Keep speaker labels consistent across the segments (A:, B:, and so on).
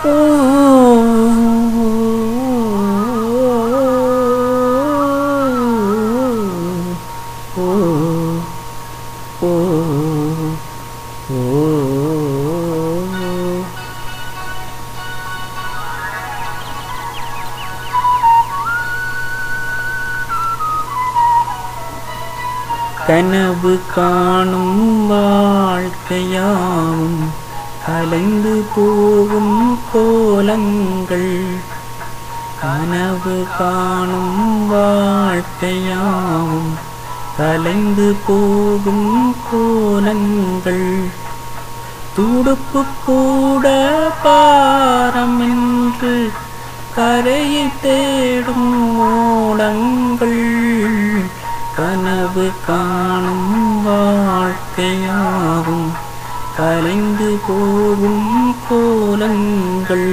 A: ஓ ஓ ஓ ஓ கனவு காணும் வாழ்க்கையாவும் கலைந்து போகும் கோலங்கள் கனவு காணும் வாழ்க்கையாவும் கலைந்து போகும் கோலங்கள் துடுப்பு கூட பாரமின்று கரையை தேடும் ஓடங்கள் கனவு காணும் வாழ்க்கையாகும் கலைந்து போகும் கோலங்கள்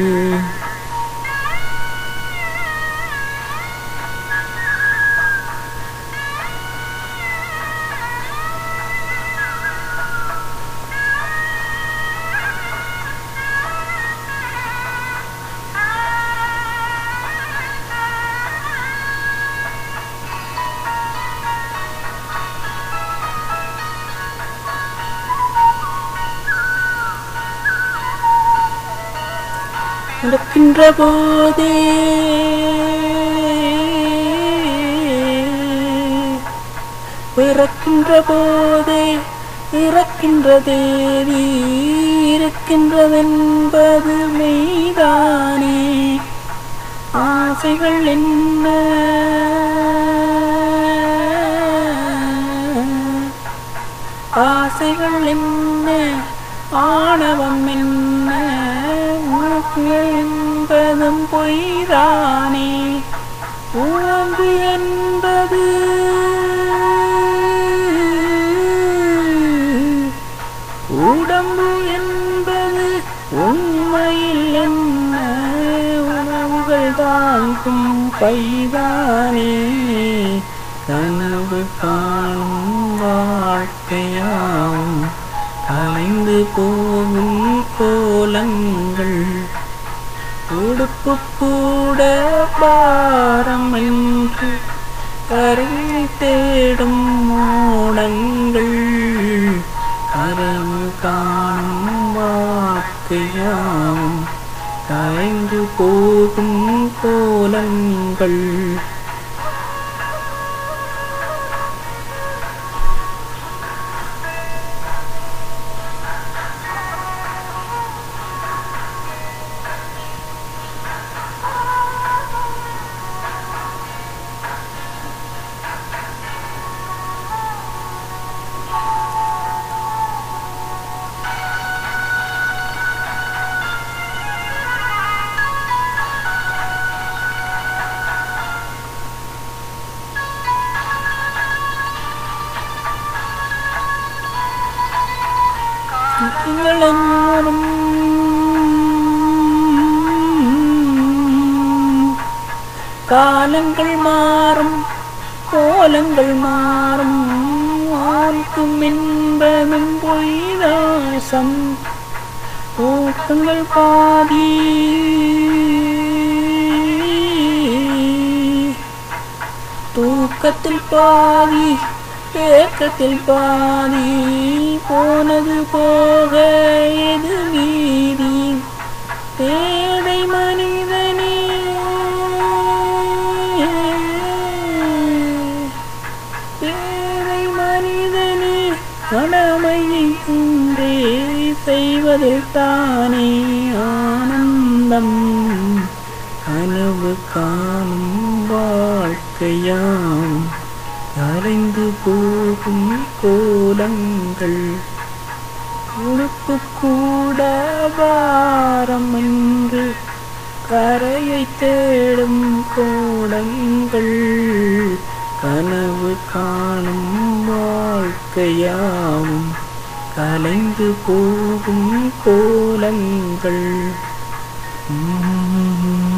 A: நடக்கின்ற போதே பிறக்கின்ற போதே இறக்கின்ற தேவி இருக்கின்றதென்பது மெய்தானே ஆசைகள் என்ன ஆசைகள் என்ன ஆணவம் என்ன உனக்கு என்பதும் பொய்தானே உணவு என்பது உடம்பு என்பது உண்மையில் என்ன உணவுகள் தாங்கும் பைதானே கனவு காணும் வாழ்க்கையாம் கலைந்து போகும் கோலங்கள் உடுப்பு கூட பாரம் என்று கரை தேடும் மோடங்கள் கரைவு காணும் வாழ்க்கையாம் கரைந்து போகும் கோலங்கள் நீங்கள் எல்லோரும் காலங்கள் மாறும் கோலங்கள் மாறும் ஆர்க்கும் என்பதும் பொய்தாசம் ஊக்கங்கள் பாதி தூக்கத்தில் பாதி ஏக்கத்தில் பாதி போனது போக எது மீதி பேதை மனிதனே பேதை மனிதனே கடமையை இன்றே செய்வதில் தானே ஆனந்தம் கனவு காணும் வாழ்க்கையாம் கரைந்து போகும் கோலங்கள் உடுப்பு கூட வாரம் என்று கரையை தேடும் கோலங்கள் கனவு காணும் வாழ்க்கையாவும் கலைந்து போகும் கோலங்கள் உம்